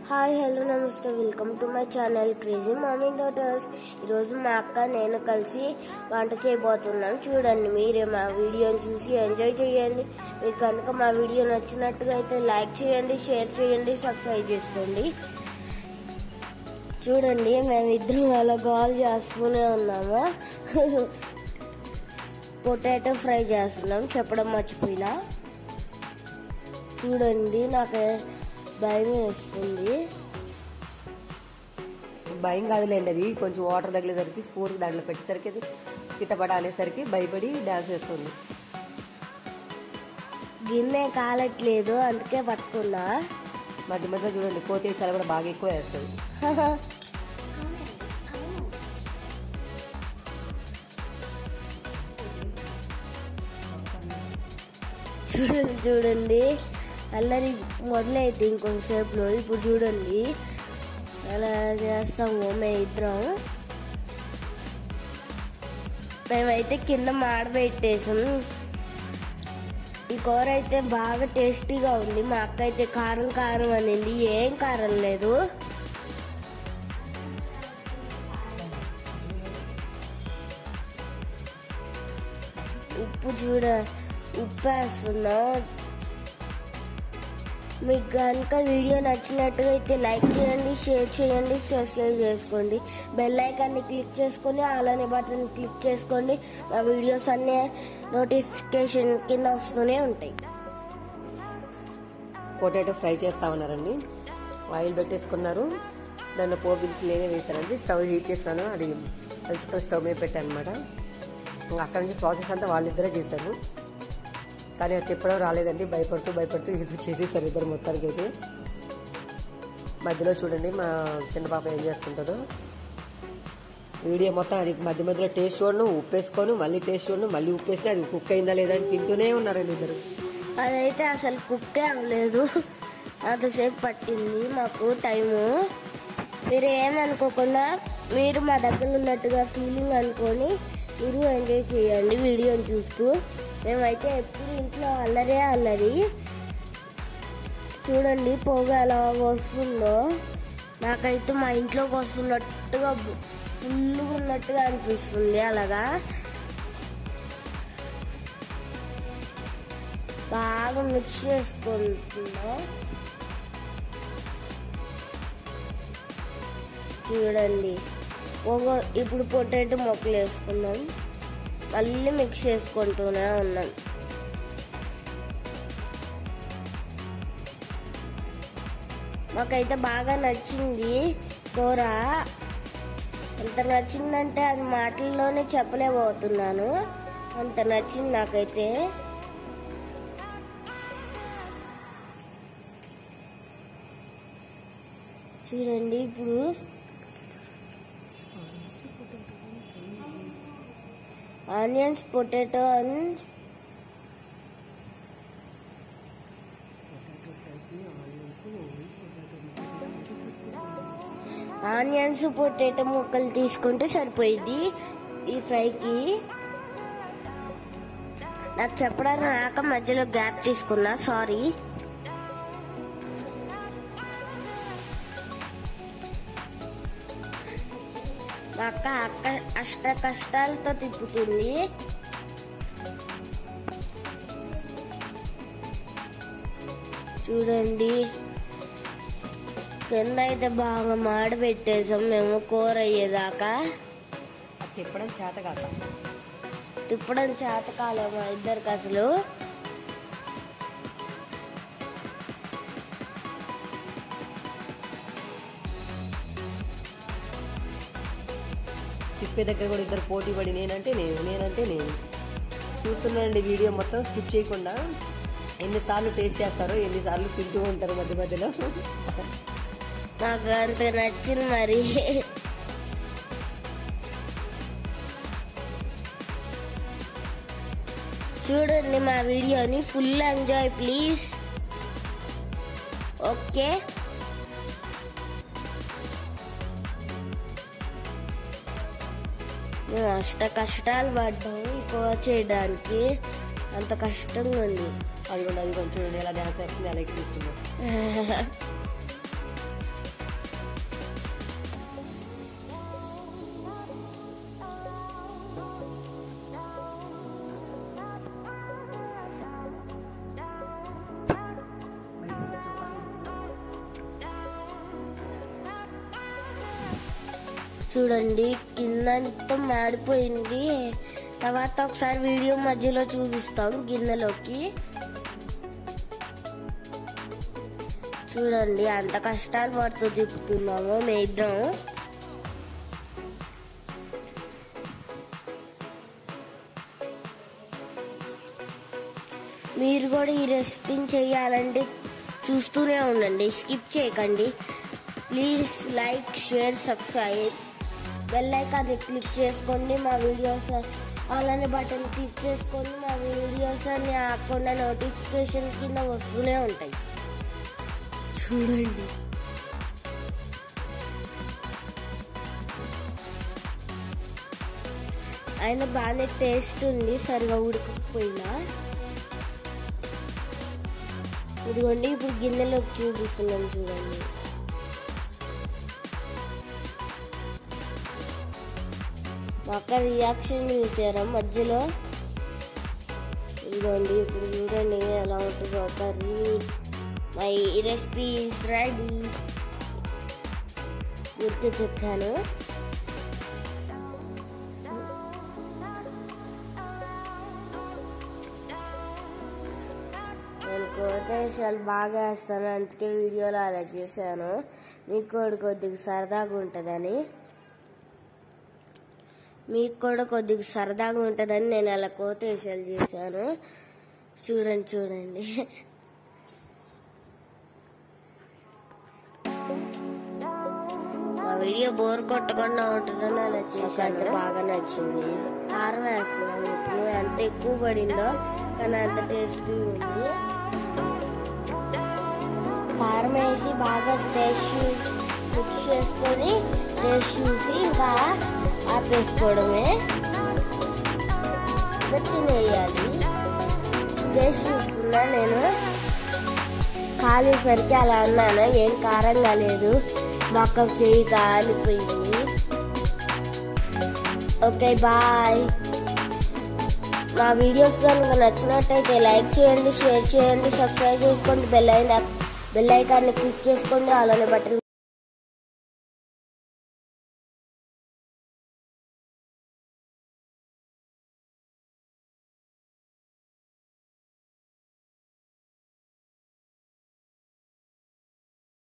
hi hello నమస్తే welcome to my channel crazy mummy daughters ఈరోజు మా అక్క నేను కలిసి వంట చేయబోతున్నాం చూడండి మీరే మా వీడియోని చూసి ఎంజాయ్ చేయండి మీకు కనుక మా వీడియో నచ్చినట్టుగా అయితే లైక్ చేయండి షేర్ చేయండి సబ్స్క్రైబ్ చేసుకోండి చూడండి మేమిద్దరం అలా కాల్ చేస్తూనే ఉన్నాము పొటాటో ఫ్రై చేస్తున్నాం చెప్పడం మర్చిపోయినా చూడండి నాకు భయం వేస్తుంది భయం కాదులేండి అది కొంచెం వాటర్ తగిలేసరికి స్పూన్ దాంట్లో పెట్టేసరికి అది చిట్టపట అనేసరికి భయపడి డాన్స్ చేస్తుంది గిన్నె కాలట్లేదు అందుకే పట్టుకున్నా మధ్య మధ్య చూడండి కోతేశాలు కూడా బాగా ఎక్కువ వేస్తుంది చూడండి చూడండి అల్లరి మొదలైతే ఇంకొంతసేపులో ఇప్పుడు చూడండి అలా చేస్తాము మేము ఇద్దరం మేమైతే కింద మాడబెట్టేసాం ఈ కూర అయితే బాగా టేస్టీగా ఉంది మా అక్క అయితే కారం కారం అనింది ఏం కారం లేదు ఉప్పు చూడ ఉప్పు వేస్తున్నా మీకు కనుక వీడియో నచ్చినట్టుగా అయితే లైక్ చేయండి షేర్ చేయండి సబ్స్క్రైబ్ చేసుకోండి బెల్ ఐకాన్ని క్లిక్ చేసుకొని అలానే బటన్ క్లిక్ చేసుకోండి మా వీడియోస్ అన్నీ నోటిఫికేషన్ కింద వస్తూనే ఉంటాయి పొటాటో ఫ్రై చేస్తా ఉన్నారండి ఆయిల్ పెట్టేసుకున్నారు దాంట్లో పోపు దినుసులు ఏమే వేసారండి స్టవ్ హీట్ చేసినాను అది కొంచెం స్టవ్ మీద పెట్టాను అనమాట అక్కడ నుంచి ప్రాసెస్ అంతా వాళ్ళిద్దరే చేశారు కానీ అది తిప్పడం రాలేదండి భయపడుతూ భయపడుతూ ఏదో చేసేసారు ఇద్దరు మొత్తానికి అయితే మధ్యలో చూడండి మా చిన్న పాప ఏం చేస్తుంటుందో వీడియో మొత్తం అది మధ్య మధ్యలో టేస్ట్ చూడను ఉప్పేసుకోను మళ్ళీ టేస్ట్ చూడను మళ్ళీ ఉప్పేసుకుని అది కుక్ అయిందా లేదా అని తింటూనే ఉన్నారండి ఇద్దరు అదైతే అసలు కుక్కే అవ్వలేదు అంతసేపు పట్టింది మాకు టైము మీరు ఏమనుకోకుండా మీరు మా దగ్గర ఉన్నట్టుగా ఫీలింగ్ అనుకొని మీరు ఎంజాయ్ చేయండి వీడియోని చూస్తూ మేమైతే ఎప్పుడు ఇంట్లో అల్లరే అల్లరి చూడండి పొగ ఎలా వస్తుందో నాకైతే మా ఇంట్లోకి వస్తున్నట్టుగా ఫుల్గా ఉన్నట్టుగా అనిపిస్తుంది అలాగా బాగా మిక్స్ చేసుకుంటున్నాం చూడండి ఒక ఇప్పుడు పొటాటో మొక్కలు వేసుకుందాం మళ్ళీ మిక్స్ చేసుకుంటూనే ఉన్నాం మాకైతే బాగా నచ్చింది కూర ఎంత నచ్చిందంటే అది మాటల్లోనే చెప్పలేకపోతున్నాను అంత నచ్చింది నాకైతే చూడండి ఇప్పుడు onions potato and onions potato ముక్కలు తీసుకుంటే సరిపోయింది ఈ ఫ్రైకి నాకు చెప్పడానికి రాక మధ్యలో గ్యాప్ తీసుకున్నా సారీ మా అక్క అక్క అష్ట కష్టాలతో తిప్పుతుంది చూడండి కింద అయితే బాగా మాడ పెట్టేసాం మేము కూర అయ్యేదాకా అది తిప్పడం చేత కాక తిప్పడం చేత కాలే మా ఇద్దరికి అసలు తిప్పే దగ్గర కూడా ఇద్దరు పోటీ పడి నేనంటే నేను నేనంటే నేను చూస్తున్నానండి వీడియో మొత్తం స్కిప్ చేయకుండా ఎన్నిసార్లు టేస్ట్ చేస్తారో ఎన్నిసార్లు తింటూ ఉంటారు మధ్య మధ్యలో నాకు అంత నచ్చింది మరి చూడండి మా వీడియోని ఫుల్ ఎంజాయ్ ప్లీజ్ ఓకే మేము అష్ట కష్టాలు పడ్డాము ఎక్కువ చేయడానికి అంత కష్టంగా ఉంది అది కూడా అది కొంచెం చూడండి ఎలా డ్యాన్స్ వేస్తుంది అలా ఎక్కిస్తుంది చూడండి కింద అంతా మాడిపోయింది తర్వాత ఒకసారి వీడియో మధ్యలో చూపిస్తాం గిన్నెలోకి చూడండి అంత కష్టాలు పడుతూ తిప్పుతున్నాము మేద్దాం మీరు కూడా ఈ రెసిపీని చేయాలంటే చూస్తూనే ఉండండి స్కిప్ చేయకండి please like share subscribe bell ఐకాన్ని క్లిక్ చేసుకోండి మా వీడియోస్ అలానే బటన్ క్లిక్ చేసుకోండి మా వీడియోస్ అన్ని ఆకుండా నోటిఫికేషన్ కింద వస్తూనే ఉంటాయి చూడండి ఆయన బాగానే టేస్ట్ ఉంది సరిగా ఉడకపోయినా ఇదిగోండి ఇప్పుడు గిన్నెలోకి చూపిస్తున్నాం చూడండి మా అక్క రియాక్షన్ చూసారా మధ్యలో ఇదిగోండి ఇప్పుడు చూడండి ఎలా ఉంటుందో curry my recipe is ready గుర్తు చెప్పాను నేను కోతేశాలు బాగా వేస్తాను అందుకే వీడియోలో అలా చేశాను మీకు కూడా కొద్దిగా సరదాగా ఉంటుందని మీకు కూడా కొద్దిగా సరదాగా ఉంటుందని నేను అలా కోతేశాలు చేశాను చూడండి చూడండి మా వీడియో బోర్ కొట్టకుండా ఉంటుందని అలా చేశాను బాగా నచ్చింది కారం వేస్తున్నాం ఇప్పుడు ఎంత ఎక్కువ పడిందో కానీ అంత టేస్టీ ఉంది కారం వేసి బాగా టేస్ట్ మిక్స్ చేసుకొని టేస్ట్ చూసి ఇంకా ఆపేసుకోవడమే ఇంకా తినేయాలి టేస్ట్ చూస్తున్నా నేను కాలేసరికి అలా అన్నాను ఏం కారంగా లేదు మాకు చేయి కాలిపోయింది ఓకే బాయ్ మా వీడియోస్ కనుక నచ్చినట్టయితే లైక్ చేయండి షేర్ చేయండి సబ్స్క్రైబ్ చేసుకోండి బెల్ ఐకాన్ బెల్ ఐకాన్ని క్లిక్ చేసుకోండి అలానే బటన్